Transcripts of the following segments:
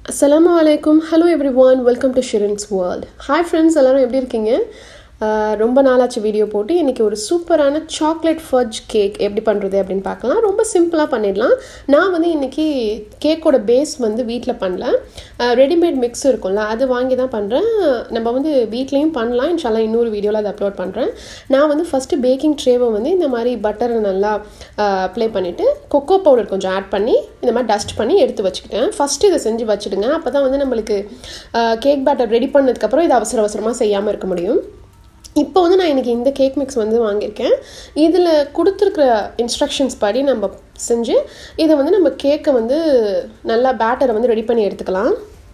அஸ்ஸலாமு அலைக்கும் hello every welcome to Shirin's world hi friends எல்லாரும் எப்படி இருக்கீங்க ஆஹ் ரொம்ப நாளாச்சு வீடியோ போட்டு இன்றைக்கி ஒரு சூப்பரான சாக்லேட் ஃபட்ஜ் கேக் எப்படி பண்ணுறது அப்படின்னு பார்க்கலாம் ரொம்ப சிம்பிளாக பண்ணிடலாம் நான் வந்து இன்றைக்கி கேக்கோட பேஸ் வந்து வீட்டில் பண்ணல ரெடிமேட் மிக்ஸ் இருக்கும்ல அது வாங்கி தான் பண்ணுறேன் நம்ம வந்து வீட்லேயும் பண்ணலாம் இன்ஷால்லாம் இன்னொரு வீடியோவில் அதை அப்லோட் பண்ணுறேன் நான் வந்து ஃபஸ்ட்டு பேக்கிங் ட்ரேவை வந்து இந்த மாதிரி பட்டரை நல்லா ப்ளே பண்ணிவிட்டு கொக்கோ பவுடர் கொஞ்சம் ஆட் பண்ணி இந்த மாதிரி டஸ்ட் பண்ணி எடுத்து வச்சுக்கிட்டேன் ஃபஸ்ட்டு இதை செஞ்சு வச்சுடுங்க அப்போ தான் வந்து நம்மளுக்கு கேக் பேட்டர் ரெடி பண்ணதுக்கப்புறம் இதை அவசர அவசரமாக செய்யாமல் இருக்க முடியும் இப்போ வந்து நான் இன்றைக்கி இந்த கேக் மிக்ஸ் வந்து வாங்கியிருக்கேன் இதில் கொடுத்துருக்குற இன்ஸ்ட்ரக்ஷன்ஸ் படி நம்ம செஞ்சு இதை வந்து நம்ம கேக்கை வந்து நல்லா பேட்டரை வந்து ரெடி பண்ணி எடுத்துக்கலாம்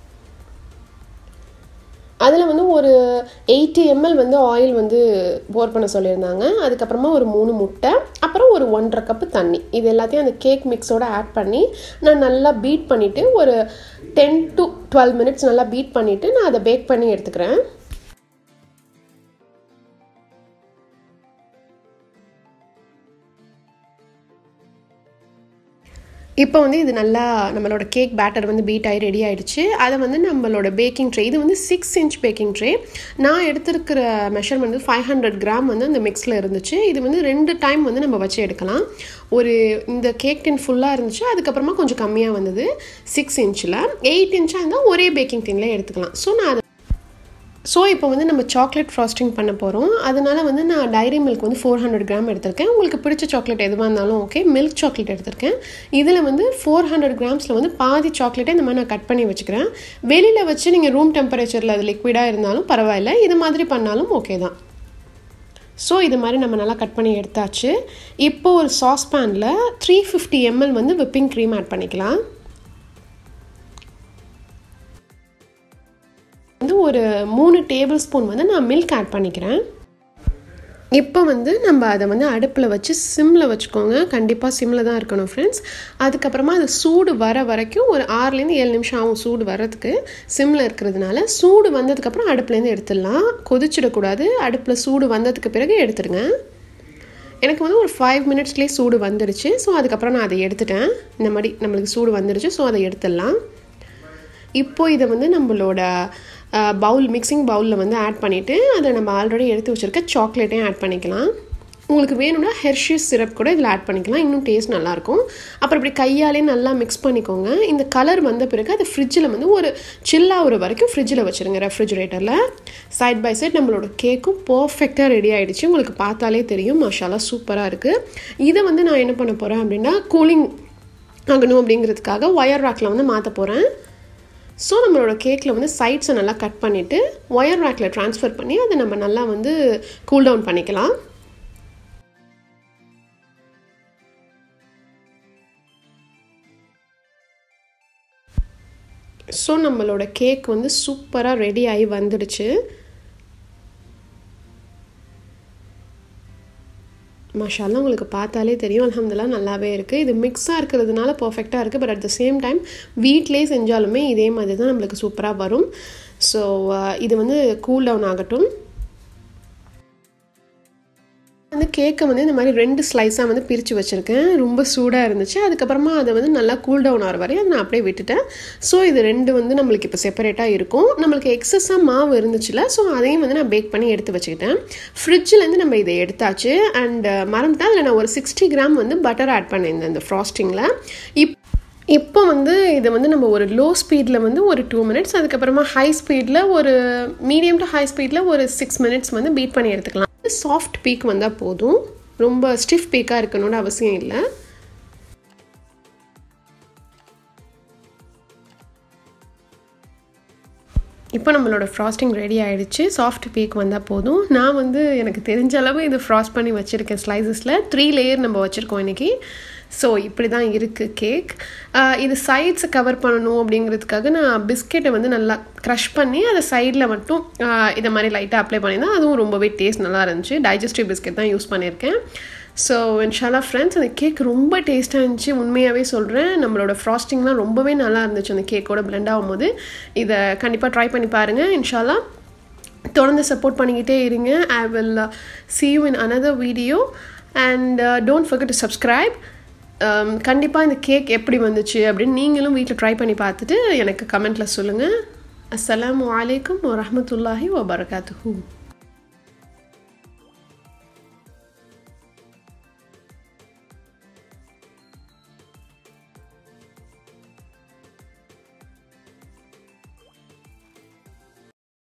அதில் வந்து ஒரு எயிட்டி எம்எல் வந்து ஆயில் வந்து போர் பண்ண சொல்லியிருந்தாங்க அதுக்கப்புறமா ஒரு மூணு முட்டை அப்புறம் ஒரு ஒன்றரை கப்பு தண்ணி இது எல்லாத்தையும் அந்த கேக் மிக்ஸோட ஆட் பண்ணி நான் நல்லா பீட் பண்ணிவிட்டு ஒரு டென் டு டுவெல் மினிட்ஸ் நல்லா பீட் பண்ணிவிட்டு நான் அதை பேக் பண்ணி எடுத்துக்கிறேன் இப்போ வந்து இது நல்லா நம்மளோட கேக் பேட்டர் வந்து பீட் ஆகி ரெடி ஆகிடுச்சு அதை வந்து நம்மளோட பேக்கிங் ட்ரே இது வந்து சிக்ஸ் இன்ச் பேக்கிங் ட்ரே நான் எடுத்திருக்கிற மெஷர்மெண்ட் வந்து ஃபைவ் ஹண்ட்ரட் கிராம் வந்து அந்த மிக்ஸில் இருந்துச்சு இது வந்து ரெண்டு டைம் வந்து நம்ம வச்சு எடுக்கலாம் ஒரு இந்த கேக் டின் ஃபுல்லாக இருந்துச்சு அதுக்கப்புறமா கொஞ்சம் கம்மியாக வந்தது சிக்ஸ் இன்ச்சில் எயிட் இன்ச்சாக இருந்தால் ஒரே பேக்கிங் டின்ல எடுத்துக்கலாம் ஸோ நான் அதை ஸோ இப்போ வந்து நம்ம சாக்லேட் ஃப்ராஸ்டிங் பண்ண போகிறோம் அதனால வந்து நான் டைரி மில்க் வந்து ஃபோர் ஹண்ட்ரட் கிராம் எடுத்திருக்கேன் உங்களுக்கு பிடிச்ச சாக்லேட் எதுவாக இருந்தாலும் ஓகே மில்க் சாக்லேட் எடுத்திருக்கேன் இதில் வந்து ஃபோர் ஹண்ட்ரட் கிராம்ஸில் வந்து பாதி சாக்லேட்டை இந்த மாதிரி நான் கட் பண்ணி வச்சுக்கிறேன் வெளியில் வச்சு நீங்கள் ரூம் டெம்பரேச்சரில் அது லிக்விடாக இருந்தாலும் பரவாயில்ல இது மாதிரி பண்ணாலும் ஓகே தான் ஸோ இது மாதிரி நம்ம நல்லா கட் பண்ணி எடுத்தாச்சு இப்போ ஒரு சாஸ் பேனில் த்ரீ ஃபிஃப்டி எம்எல் வந்து விப்பிங் க்ரீம் ஆட் பண்ணிக்கலாம் வந்து ஒரு மூணு டேபிள் ஸ்பூன் வந்து நான் மில்க் ஆட் பண்ணிக்கிறேன் இப்போ வந்து நம்ம அதை வந்து அடுப்பில் வச்சு சிம்மில் வச்சுக்கோங்க கண்டிப்பாக சிம்மில் தான் இருக்கணும் ஃப்ரெண்ட்ஸ் அதுக்கப்புறமா அது சூடு வர வரைக்கும் ஒரு ஆறுலேருந்து ஏழு நிமிஷம் ஆகும் சூடு வரதுக்கு சிம்மில் இருக்கிறதுனால சூடு வந்ததுக்கப்புறம் அடுப்புலேருந்து எடுத்துடலாம் கொதிச்சிடக்கூடாது அடுப்பில் சூடு வந்ததுக்கு பிறகு எடுத்துடுங்க எனக்கு வந்து ஒரு ஃபைவ் மினிட்ஸ்லேயே சூடு வந்துடுச்சு ஸோ அதுக்கப்புறம் நான் அதை எடுத்துட்டேன் இந்த மாதிரி நம்மளுக்கு சூடு வந்துடுச்சு ஸோ அதை எடுத்துடலாம் இப்போ இதை வந்து நம்மளோட பவுல் மிக்சிங் பவுலில் வந்து ஆட் பண்ணிவிட்டு அதை நம்ம ஆல்ரெடி எடுத்து வச்சுருக்க சாக்லேட்டையும் ஆட் பண்ணிக்கலாம் உங்களுக்கு வேணும்னா ஹெர்ஷிஸ் சிரப் கூட இதில் ஆட் பண்ணிக்கலாம் இன்னும் டேஸ்ட் நல்லாயிருக்கும் அப்புறம் இப்படி கையாலே நல்லா மிக்ஸ் பண்ணிக்கோங்க இந்த கலர் வந்த பிறகு அது ஃப்ரிட்ஜில் வந்து ஒரு சில்லாகிற வரைக்கும் ஃப்ரிட்ஜில் வச்சுருங்க ரெஃப்ரிஜரேட்டரில் சைட் பை சைட் நம்மளோட கேக்கும் பர்ஃபெக்டாக ரெடி ஆகிடுச்சு உங்களுக்கு பார்த்தாலே தெரியும் மஷாலா சூப்பராக இருக்குது இதை வந்து நான் என்ன பண்ண போகிறேன் அப்படின்னா கூலிங் ஆகணும் அப்படிங்கிறதுக்காக ஒயர் ராக்கில் வந்து மாற்ற போகிறேன் ஸோ நம்மளோட கேக்கில் வந்து சைட்ஸை நல்லா கட் பண்ணிவிட்டு ஒயர் ரேக்கில் ட்ரான்ஸ்ஃபர் பண்ணி அதை நம்ம நல்லா வந்து கூல் டவுன் பண்ணிக்கலாம் ஸோ நம்மளோட கேக் வந்து சூப்பராக ரெடி ஆகி வந்துடுச்சு மஷாலாம் உங்களுக்கு பார்த்தாலே தெரியும் அலமதுல்லா நல்லாவே இருக்குது இது மிக்ஸாக இருக்கிறதுனால பர்ஃபெக்டாக இருக்குது but at the same time வீட்டிலே செஞ்சாலுமே இதே மாதிரி தான் நம்மளுக்கு சூப்பராக வரும் ஸோ இது வந்து கூல் டவுன் ஆகட்டும் வந்து கேக்கை வந்து இந்த மாதிரி ரெண்டு ஸ்லைஸாக வந்து பிரித்து வச்சுருக்கேன் ரொம்ப சூடாக இருந்துச்சு அதுக்கப்புறமா அதை வந்து நல்லா கூல் டவுன் ஆகிற வரையும் அதை நான் அப்படியே விட்டுட்டேன் ஸோ இது ரெண்டு வந்து நம்மளுக்கு இப்போ செப்பரேட்டாக இருக்கும் நம்மளுக்கு எக்ஸஸாக மாவு இருந்துச்சுல ஸோ அதையும் வந்து நான் பேக் பண்ணி எடுத்து வச்சுக்கிட்டேன் ஃப்ரிட்ஜிலேருந்து நம்ம இதை எடுத்தாச்சு அண்ட் மறந்துட்டேன் அதில் நான் ஒரு சிக்ஸ்டி கிராம் வந்து பட்டர் ஆட் பண்ணியிருந்தேன் இந்த ஃப்ராஸ்டிங்கில் இப் இப்போ வந்து இதை வந்து நம்ம ஒரு லோ ஸ்பீடில் வந்து ஒரு டூ மினிட்ஸ் அதுக்கப்புறமா ஹை ஸ்பீடில் ஒரு மீடியம் டு ஹை ஸ்பீடில் ஒரு சிக்ஸ் மினிட்ஸ் வந்து பீட் பண்ணி எடுத்துக்கலாம் சாஃப்ட் பீக் வந்தால் போதும் ரொம்ப ஸ்டிஃப் பீக்காக இருக்கணும்னு அவசியம் இல்லை இப்போ நம்மளோட ஃப்ராஸ்டிங் ரெடி ஆகிடுச்சு சாஃப்ட் பீக் வந்தால் போதும் நான் வந்து எனக்கு தெரிஞ்ச அளவு இது ஃப்ராஸ்ட் பண்ணி வச்சுருக்கேன் ஸ்லைசஸில் த்ரீ லேயர் நம்ம வச்சுருக்கோம் இன்றைக்கி ஸோ இப்படி தான் இருக்குது கேக் இது சைட்ஸை கவர் பண்ணணும் அப்படிங்கிறதுக்காக நான் பிஸ்கெட்டை வந்து நல்லா க்ரஷ் பண்ணி அதை சைடில் மட்டும் இதை மாதிரி லைட்டாக அப்ளை பண்ணியிருந்தேன் அதுவும் ரொம்பவே டேஸ்ட் நல்லா இருந்துச்சு டைஜஸ்டிவ் பிஸ்கெட் தான் யூஸ் பண்ணியிருக்கேன் ஸோ இன்ஷாலா ஃப்ரெண்ட்ஸ் அந்த கேக் ரொம்ப டேஸ்ட்டாக இருந்துச்சு உண்மையாகவே சொல்கிறேன் நம்மளோட ஃப்ராஸ்டிங்லாம் ரொம்பவே நல்லா இருந்துச்சு அந்த கேக்கோட பிளெண்ட் ஆகும்போது இதை கண்டிப்பாக ட்ரை பண்ணி பாருங்கள் இன்ஷாலா தொடர்ந்து சப்போர்ட் பண்ணிக்கிட்டே இருங்க I will see you in another video and don't forget to subscribe கண்டிப்பாக இந்த கேக் எப்படி வந்துச்சு அப்படின்னு நீங்களும் வீட்டில் ட்ரை பண்ணி பார்த்துட்டு எனக்கு கமெண்ட்டில் சொல்லுங்கள் அஸ்ஸலாமு அலைக்கும் வரஹமத்துல்லாஹி வபரகாத்துஹூ